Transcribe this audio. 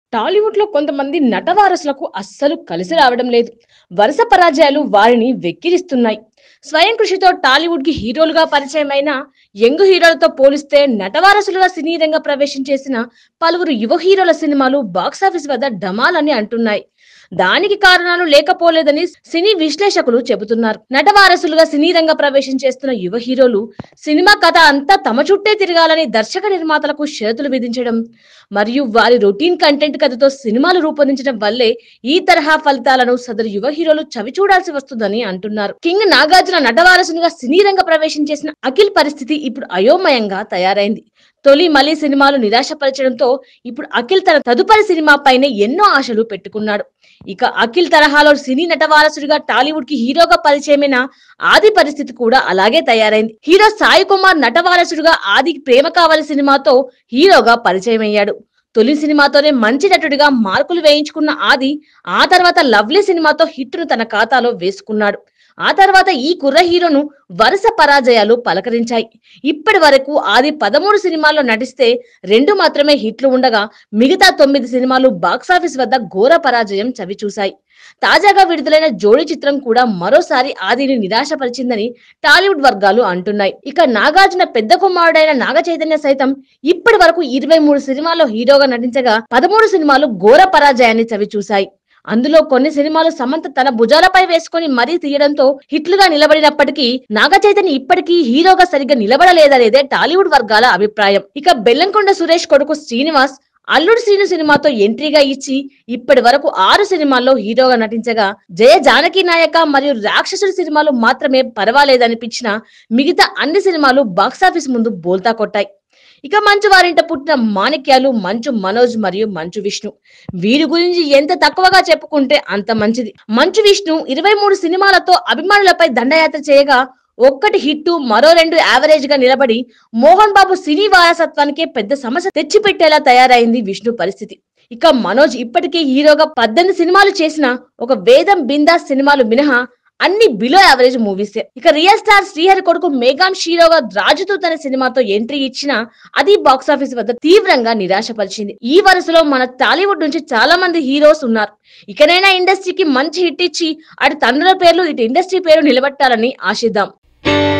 టాలీవుడ్ లో కొంతమంది నటవారసులకు అస్సలు కలిసి రావడం లేదు వరుస పరాజయాలు వారిని వెక్కిరిస్తున్నాయి స్వయం కృషితో టాలీవుడ్ కి హీరోలుగా పరిచయమైన యంగ్ హీరోలతో పోలిస్తే నటవారసులుగా సినీ రంగ ప్రవేశం చేసిన పలువురు యువ హీరోల సినిమాలు బాక్సాఫీస్ వద్ద డమాలని అంటున్నాయి దానికి కారణాలు లేకపోలేదని సినీ విశ్లేషకులు చెబుతున్నారు నటవారసులుగా సినీ రంగ ప్రవేశం చేస్తున్న యువ హీరోలు సినిమా కథ అంతా తమ చుట్టే తిరగాలని దర్శక నిర్మాతలకు షరతులు విధించడం మరియు వారి రొటీన్ కంటెంట్ కథతో సినిమాలు రూపొందించడం వల్లే ఈ తరహా ఫలితాలను సదరు యువ హీరోలు చవి చూడాల్సి వస్తుందని అంటున్నారు కింగ్ నాగార్జున నటవారసునిగా సినీ రంగ ప్రవేశం చేసిన అఖిల్ పరిస్థితి ఇప్పుడు అయోమయంగా తయారైంది తొలి మలి సినిమాలు నిరాశపరచడంతో ఇప్పుడు అఖిల్ తన తదుపరి సినిమా పైనే ఎన్నో ఆశలు పెట్టుకున్నాడు ఇక అఖిల్ తరహాలో సినీ నటవారసుడిగా టాలీవుడ్ కి హీరోగా పరిచయమైన ఆది పరిస్థితి కూడా అలాగే తయారైంది హీరో సాయి కుమార్ నటవారసుడిగా ఆది ప్రేమ కావాలి సినిమాతో హీరోగా పరిచయం అయ్యాడు తొలి సినిమాతోనే మంచి నటుడిగా మార్కులు వేయించుకున్న ఆది ఆ తర్వాత లవ్లీ సినిమాతో హిట్ను తన ఖాతాలో వేసుకున్నాడు ఆ తర్వాత ఈ కుర్ర హీరోను వరుస పరాజయాలు పలకరించాయి ఇప్పటి వరకు ఆది పదమూడు సినిమాల్లో నటిస్తే రెండు మాత్రమే హిట్లు ఉండగా మిగతా తొమ్మిది సినిమాలు బాక్సాఫీస్ వద్ద ఘోర పరాజయం చవిచూశాయి తాజాగా విడుదలైన జోడీ చిత్రం కూడా మరోసారి ఆదిని నిరాశపరిచిందని టాలీవుడ్ వర్గాలు అంటున్నాయి ఇక నాగార్జున పెద్ద కుమారుడైన నాగ చైతన్య సైతం ఇప్పటి వరకు ఇరవై మూడు సినిమాల్లో హీరోగా నటించగా పదమూడు సినిమాలు ఘోర పరాజయాన్ని చవిచూశాయి అందులో కొన్ని సినిమాలు సమంత తన భుజాలపై వేసుకొని మరీ తీయడంతో హిట్లుగా నిలబడినప్పటికీ నాగ చైతన్య ఇప్పటికీ హీరోగా సరిగ్గా నిలబడలేదనేదే టాలీవుడ్ వర్గాల అభిప్రాయం ఇక బెల్లంకొండ సురేష్ కొడుకు శ్రీనివాస్ అల్లుడు శ్రీను సినిమాతో ఎంట్రీగా ఇచ్చి ఇప్పటి వరకు ఆరు సినిమాల్లో హీరోగా నటించగా జయ జానకి నాయక మరియు రాక్షసుడి సినిమాలు మాత్రమే పర్వాలేదనిపించిన మిగతా అన్ని సినిమాలు బాక్సాఫీస్ ముందు బోల్తా కొట్టాయి ఇక మంచు వారింట పుట్టిన మాణిక్యాలు మంచు మనోజ్ మరియు మంచు విష్ణు వీరి గురించి ఎంత తక్కువగా చెప్పుకుంటే అంత మంచిది మంచు విష్ణు ఇరవై మూడు సినిమాలతో అభిమానులపై దండయాత్ర చేయగా ఒక్కటి హిట్ మరో రెండు యావరేజ్ గా నిలబడి మోహన్ బాబు సినీ వారసత్వానికే పెద్ద సమస్య తెచ్చిపెట్టేలా తయారైంది విష్ణు పరిస్థితి ఇక మనోజ్ ఇప్పటికే హీరోగా పద్దెనిమిది సినిమాలు చేసిన ఒక వేదం బిందాస్ సినిమాలు మినహా అన్ని బిలో యావరేజ్ మూవీసే ఇక రియల్ స్టార్ శ్రీహరి కొడుకు మేఘాన్ హీరోగా రాజుతో తన సినిమాతో ఎంట్రీ ఇచ్చిన అది బాక్సాఫీస్ వద్ద తీవ్రంగా నిరాశపరిచింది ఈ వరుసలో మన టాలీవుడ్ నుంచి చాలా మంది హీరోస్ ఉన్నారు ఇకనైనా ఇండస్ట్రీకి మంచి హిట్ ఇచ్చి అటు తండ్రుల పేర్లు ఇటు ఇండస్ట్రీ పేరు నిలబెట్టాలని ఆశిద్దాం